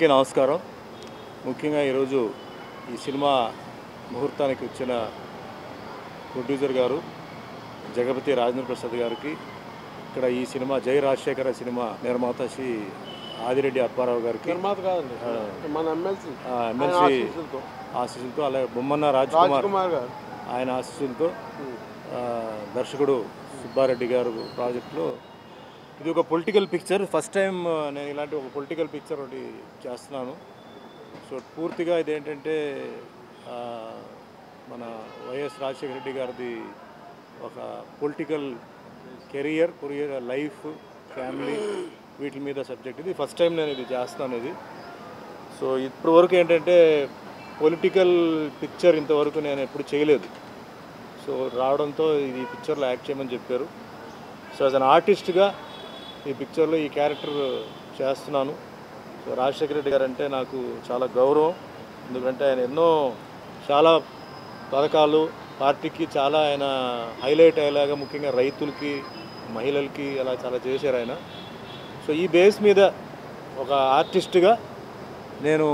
అందరికీ నమస్కారం ముఖ్యంగా ఈరోజు ఈ సినిమా ముహూర్తానికి వచ్చిన ప్రొడ్యూసర్ గారు జగపతి రాజేంద్ర ప్రసాద్ గారికి ఇక్కడ ఈ సినిమా జై రాజశేఖర సినిమా నిర్మాత శ్రీ ఆదిరెడ్డి అప్పారావు గారికి నిర్మాత కాదండి మన ఎమ్మెల్సీ ఆ, ఎమ్మెల్సీ ఆశీస్సులతో. ఆశీస్సులతో అలాగే బొమ్మన్న రాజ్ రాజ్ కుమార్ కుమార్ గారు ఆయన ఆశీస్సులతో ఆ, దర్శకుడు సుబ్బారెడ్డి గారు ప్రాజెక్టులో ఇది ఒక పొలిటికల్ పిక్చర్ ఫస్ట్ టైం ఆ, నేను ఇలాంటి ఒక పొలిటికల్ పిక్చర్ ఒకటి చేస్తున్నాను సో పూర్తిగా ఇదేంటంటే ఆ, మన వైఎస్ రాజశేఖర రెడ్డి గారిది ఒక political career courier life family వీటి మీద సబ్జెక్ట్ ఇది ఫస్ట్ టైం నేను ఇది చేస్తాను ఇది సో ఇప్పటి వరకు ఏంటంటే పొలిటికల్ పిక్చర్ ఇంతవరకు నేను ఎప్పుడు చేయలేదు సో రావడంతో ఇది ఈ పిక్చర్లో యాక్ట్ చేయమని చెప్పారు సో యాజ్ అన్ ఆర్టిస్ట్గా ఈ పిక్చర్లో ఈ క్యారెక్టర్ చేస్తున్నాను సో రాజశేఖర రెడ్డి గారు అంటే నాకు చాలా గౌరవం ఎందుకంటే ఆయన ఎన్నో చాలా పథకాలు పార్టీకి చాలా ఆయన హైలైట్ అయ్యేలాగా ముఖ్యంగా రైతులకి మహిళలకి అలా చాలా చేశారు ఆయన సో ఈ బేస్ మీద ఒక ఆర్టిస్ట్గా నేను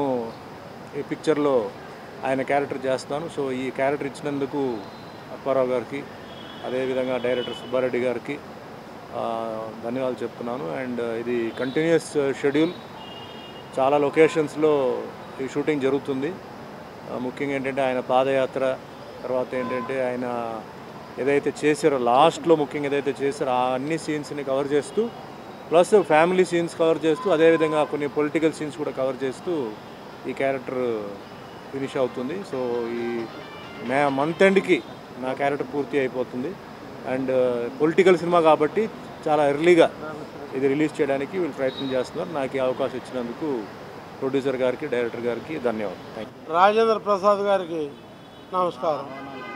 ఈ పిక్చర్లో ఆయన క్యారెక్టర్ చేస్తాను సో ఈ క్యారెక్టర్ ఇచ్చినందుకు అప్పారావు గారికి అదేవిధంగా డైరెక్టర్ సుబ్బారెడ్డి గారికి ఆ, ధన్యవాదాలు చెప్తున్నాను అండ్ ఇది కంటిన్యూస్ షెడ్యూల్ చాలా లొకేషన్స్లో ఈ షూటింగ్ జరుగుతుంది ఆ, ముఖ్యంగా ఏంటంటే ఆయన పాదయాత్ర తర్వాత ఏంటంటే ఆయన ఏదైతే చేశారో లాస్ట్లో ముఖ్యంగా ఏదైతే చేశారో ఆ అన్ని సీన్స్ని కవర్ చేస్తూ ప్లస్ ఫ్యామిలీ సీన్స్ కవర్ చేస్తూ అదేవిధంగా కొన్ని పొలిటికల్ సీన్స్ కూడా కవర్ చేస్తూ ఈ క్యారెక్టర్ ఫినిష్ అవుతుంది సో ఈ మే మంత్ ఎండ్కి నా క్యారెక్టర్ పూర్తి అయిపోతుంది అండ్ పొలిటికల్ సినిమా కాబట్టి చాలా ఎర్లీగా ఇది రిలీజ్ చేయడానికి వీళ్ళు ప్రయత్నం చేస్తున్నారు నాకు ఈ అవకాశం ఇచ్చినందుకు ప్రొడ్యూసర్ గారికి డైరెక్టర్ గారికి ధన్యవాదాలు థ్యాంక్ యూ రాజేంద్ర ప్రసాద్ గారికి నమస్కారం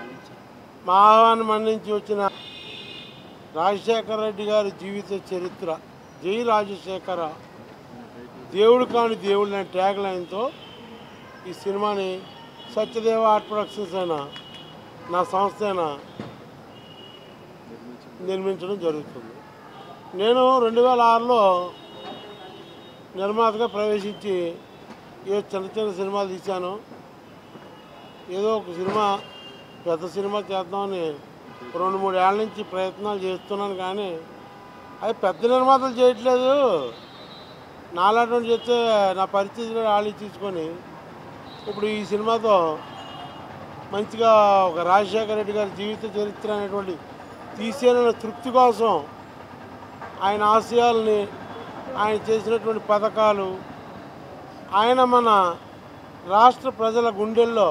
మా ఆహ్వానం మన్నించి వచ్చిన రాజశేఖర రెడ్డి గారి జీవిత చరిత్ర జై రాజశేఖర దేవుడు కాని దేవుడు అనే ట్యాగ్ లైన్తో ఈ సినిమాని సత్యదేవ ఆర్ట్ ప్రొడక్షన్స్ అయిన నా సంస్థ అయిన నిర్మించడం జరుగుతుంది నేను రెండు వేల ఆరులో నిర్మాతగా ప్రవేశించి ఏ చిన్న చిన్న సినిమాలు తీశాను ఏదో ఒక సినిమా పెద్ద సినిమా చేద్దామని రెండు మూడు ఏళ్ళ నుంచి ప్రయత్నాలు చేస్తున్నాను కానీ అది పెద్ద నిర్మాతలు చేయట్లేదు నాలాంటి చేస్తే నా పరిస్థితిలో వాళ్ళు తీసుకొని ఇప్పుడు ఈ సినిమాతో మంచిగా ఒక రాజశేఖర రెడ్డి గారి జీవిత చరిత్ర అనేటువంటి తీసేన తృప్తి కోసం ఆయన ఆశయాల్ని ఆయన చేసినటువంటి పథకాలు ఆయన మన రాష్ట్ర ప్రజల గుండెల్లో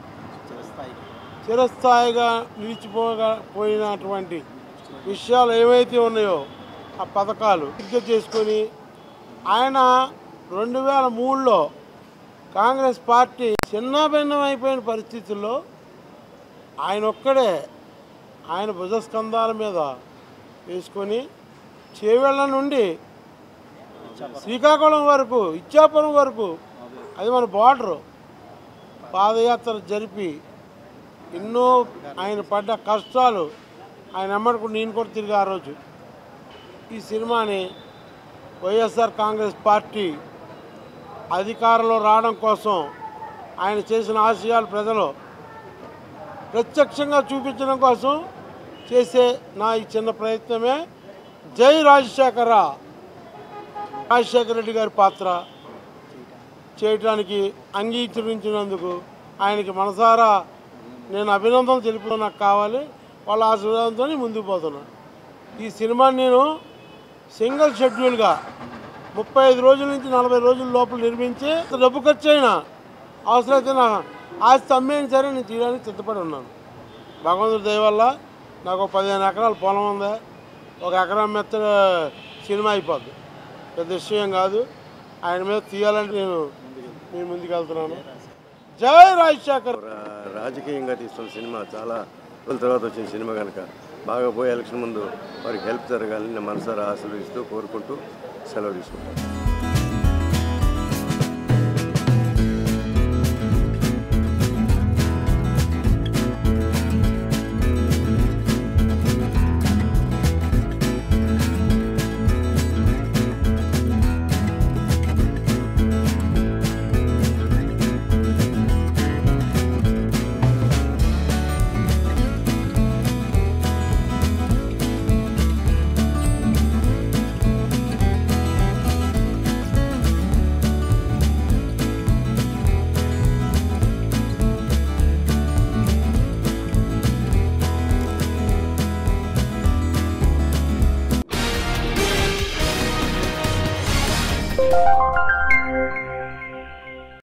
చిరస్థాయిగా నిలిచిపోగా పోయినటువంటి విషయాలు ఏవైతే ఉన్నాయో ఆ పథకాలు దిగ్గ చేసుకొని ఆయన రెండు వేల మూడులో కాంగ్రెస్ పార్టీ చిన్నభిన్నం అయిపోయిన పరిస్థితుల్లో ఆయన ఒక్కడే ఆయన భుజస్కంధాల మీద వేసుకొని చేవెళ్ళ నుండి శ్రీకాకుళం వరకు ఇచ్చాపురం వరకు అది మన బార్డరు పాదయాత్ర జరిపి ఎన్నో ఆయన పడ్డ కష్టాలు ఆయన ఎమ్మడికి నేను కూడా తిరిగి ఆ రోజు ఈ సినిమాని వైఎస్ఆర్ కాంగ్రెస్ పార్టీ అధికారంలో రావడం కోసం ఆయన చేసిన ఆశయాలు ప్రజలు ప్రత్యక్షంగా చూపించడం కోసం చేసే నా ఈ చిన్న ప్రయత్నమే జై రాజశేఖర రాజశేఖర రెడ్డి గారి పాత్ర చేయడానికి అంగీకరించినందుకు ఆయనకి మనసారా నేను అభినందనలు తెలుపుతూ నాకు కావాలి వాళ్ళ ఆశీర్వాదంతో ముందుకు పోతున్నా ఈ సినిమాని నేను సింగిల్ షెడ్యూల్గా ముప్పై ఐదు రోజుల నుంచి నలభై రోజుల లోపల నిర్మించి డబ్బు ఖర్చు అయినా అవసరమైతే నా ఆస్తి అమ్మేని సరే నేను తీయడానికి సిద్ధపడి ఉన్నాను భగవంతుడి దయ వల్ల నాకు ఒక పదిహేను ఎకరాల పొలం ఉంది ఒక ఎకరం మెత్త సినిమా అయిపోద్ది పెద్ద విషయం కాదు ఆయన మీద తీయాలంటే నేను మీ ముందుకు వెళ్తున్నాను జై రాజశేఖర్ రా- రాజకీయంగా తీస్తున్న సినిమా చాలా రోజుల తర్వాత వచ్చిన సినిమా కనుక బాగా పోయి ఎలక్షన్ ముందు వారికి హెల్ప్ జరగాలని నేను మనసారా ఆశీర్వదిస్తూ కోరుకుంటూ సెలవు తీసుకుంటాను నమస్తే